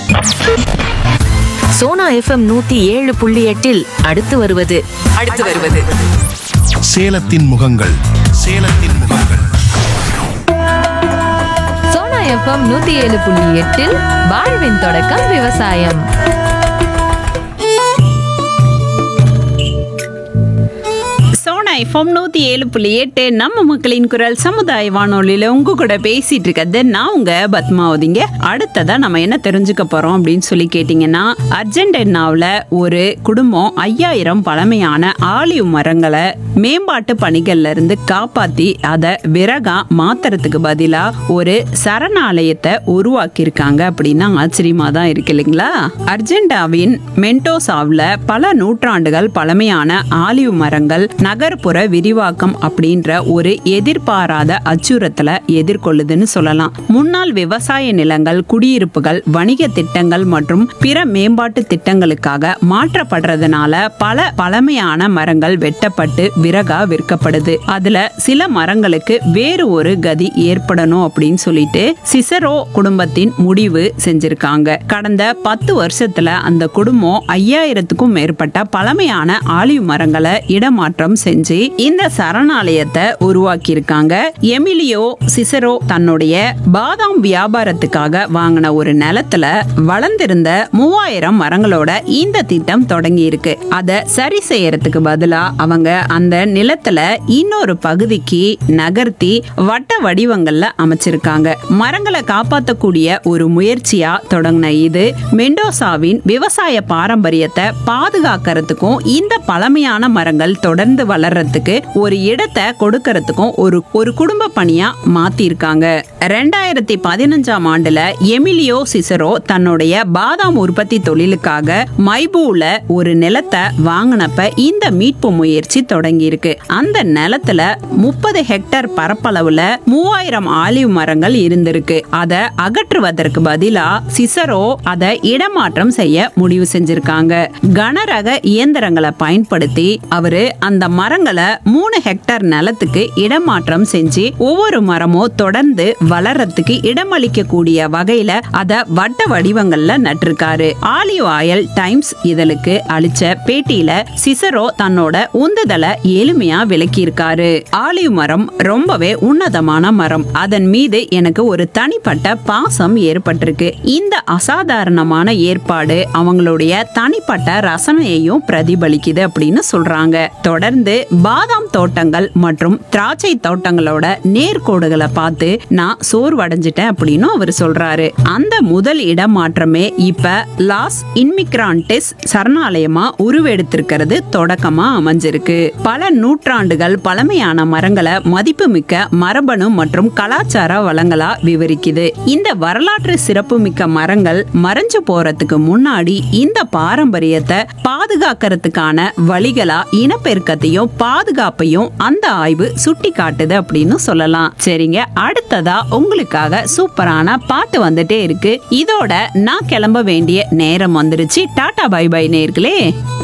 Sona FM நூத்தி ஏழு புள்ளி எட்டில் அடுத்து வருவது அடுத்து வருவது சேலத்தின் முகங்கள் சேலத்தின் முகங்கள் சோனா எஃப்எம் நூத்தி ஏழு புள்ளி எட்டில் வாழ்வின் தொடக்கம் விவசாயம் சோனா எஃப்எம் நூற்றி ஏழு புள்ளி எட்டு நம்ம மக்களின் குரல் சமுதாய வானொலியில் உங்க கூட பேசிட்டு இருக்கிறது நான் உங்க பத்மாவதிங்க அடுத்ததா நம்ம என்ன தெரிஞ்சுக்க போறோம் அப்படின்னு சொல்லி கேட்டிங்கன்னா அர்ஜென்டினாவில் ஒரு குடும்பம் ஐயாயிரம் பழமையான ஆலிவ் மரங்களை மேம்பாட்டு பணிகள்ல இருந்து காப்பாத்தி அதை விறகா மாத்துறதுக்கு பதிலா ஒரு சரணாலயத்தை உருவாக்கியிருக்காங்க அப்படின்னா ஆச்சரியமா தான் இருக்கு இல்லைங்களா அர்ஜென்டாவின் மென்டோசாவில் பல நூற்றாண்டுகள் பழமையான ஆலிவ் மரங்கள் நகர்ப்புற விரிவாக்கம் அப்படின்ற ஒரு எதிர்பாராத அச்சுறுத்தலை எதிர்கொள்ளுதுன்னு சொல்லலாம் முன்னாள் விவசாய நிலங்கள் குடியிருப்புகள் வணிக திட்டங்கள் மற்றும் பிற மேம்பாட்டு திட்டங்களுக்காக மாற்றப்படுறதுனால பல பழமையான மரங்கள் வெட்டப்பட்டு விறகா விற்கப்படுது அதுல சில மரங்களுக்கு வேறு ஒரு கதி ஏற்படணும் அப்படின்னு சொல்லிட்டு சிசரோ குடும்பத்தின் முடிவு செஞ்சிருக்காங்க கடந்த பத்து வருஷத்துல அந்த குடும்பம் ஐயாயிரத்துக்கும் மேற்பட்ட பழமையான ஆலிவ் மரங்களை இடமாற்றம் செஞ்சு இந்த சரணாலயத்தை உருவாக்கி இருக்காங்க எமிலியோ சிசரோ தன்னுடைய பாதாம் வியாபாரத்துக்காக வாங்கின ஒரு நிலத்துல வளர்ந்திருந்த மூவாயிரம் மரங்களோட இந்த திட்டம் தொடங்கி இருக்கு அதை சரி செய்யறதுக்கு பதிலா அவங்க அந்த நிலத்துல இன்னொரு பகுதிக்கு நகர்த்தி வட்ட வடிவங்கள்ல அமைச்சிருக்காங்க மரங்களை காப்பாற்றக்கூடிய ஒரு முயற்சியா தொடங்கின இது மெண்டோசாவின் விவசாய பாரம்பரியத்தை பாதுகாக்கிறதுக்கும் இந்த பழமையான மரங்கள் தொடர்ந்து வளர்றதுக்கு ஒரு இடத்தை கொடுக்கறதுக்கும் ஒரு ஒரு குடும்ப பணியா மாத்திருக்காங்க ரெண்டாயிரத்தி பதினஞ்சாம் ஆண்டுல எமிலியோ சிசரோ தன்னுடைய பாதாம் உற்பத்தி தொழிலுக்காக மைபூல ஒரு நிலத்தை வாங்கினப்ப இந்த மீட்பு முயற்சி தொடங்கி இருக்கு அந்த நிலத்துல முப்பது ஹெக்டேர் பரப்பளவுல மூவாயிரம் ஆலிவ் மரங்கள் இருந்திருக்கு அதை அகற்றுவதற்கு பதிலா சிசரோ அதை இடமாற்றம் செய்ய முடிவு செஞ்சிருக்காங்க கனரக இயந்திரங்களை பயன்படுத்தி அவரு அந்த மரங்களை மூணு ஹெக்டேர் நிலத்துக்கு இடமாற்றம் செஞ்சு ஒவ்வொரு மரமும் தொடர்ந்து வளர்றதுக்கு இடமளிக்க கூடிய வகையில அதை வட்ட வடிவங்கள்ல நட்டிருக்காரு ஆலிவ் ஆயில் டைம்ஸ் இதழுக்கு அளிச்ச பேட்டியில சிசரோ தன்னோட உந்துதலை எளிமையா விளக்கியிருக்காரு ஆலிவ் மரம் ரொம்பவே உன்னதமான மரம் அதன் மீது எனக்கு ஒரு தனிப்பட்ட பாசம் ஏற்பட்டிருக்கு இந்த அசாதாரணமான ஏற்பாடு அவங்களுடைய தனிப்பட்ட ரசனையையும் பிரதிபலிக்குது அப்படின்னு சொல்றாங்க தொடர்ந்து பாதாம் தோட்டங்கள் மற்றும் திராட்சை தோட்டங்களோட நேர்கோடுகளை பார்த்து நான் சோர்வடைஞ்சிட்டேன் அப்படின்னு அவர் சொல்றாரு அந்த முதல் இடமாற்றமே இப்ப லாஸ் இன்மிக்ரான்டிஸ் சரணாலயமா உருவெடுத்திருக்கிறது தொடக்கமா அமைஞ்சிருக்கு பல நூற்றாண்டுகள் பழமையான மரங்களை மதிப்புமிக்க மரபணு மற்றும் கலாச்சார வளங்களா விவரிக்குது இந்த வரலாற்று சிறப்புமிக்க மரங்கள் மறைஞ்சு போறதுக்கு முன்னாடி இந்த பாரம்பரியத்தை பாதுகாக்கிறதுக்கான வழிகளா இனப்பெருக்கத்தையும் பாதுகாப்பையும் அந்த ஆய்வு சுட்டி காட்டுது அப்படின்னு சொல்லலாம் சரிங்க அடுத்ததா உங்களுக்காக சூப்பரான பாட்டு வந்துட்டே இருக்கு இதோட நான் கிளம்ப வேண்டிய நேரம் வந்துருச்சு டாடா பை பை நேர்களே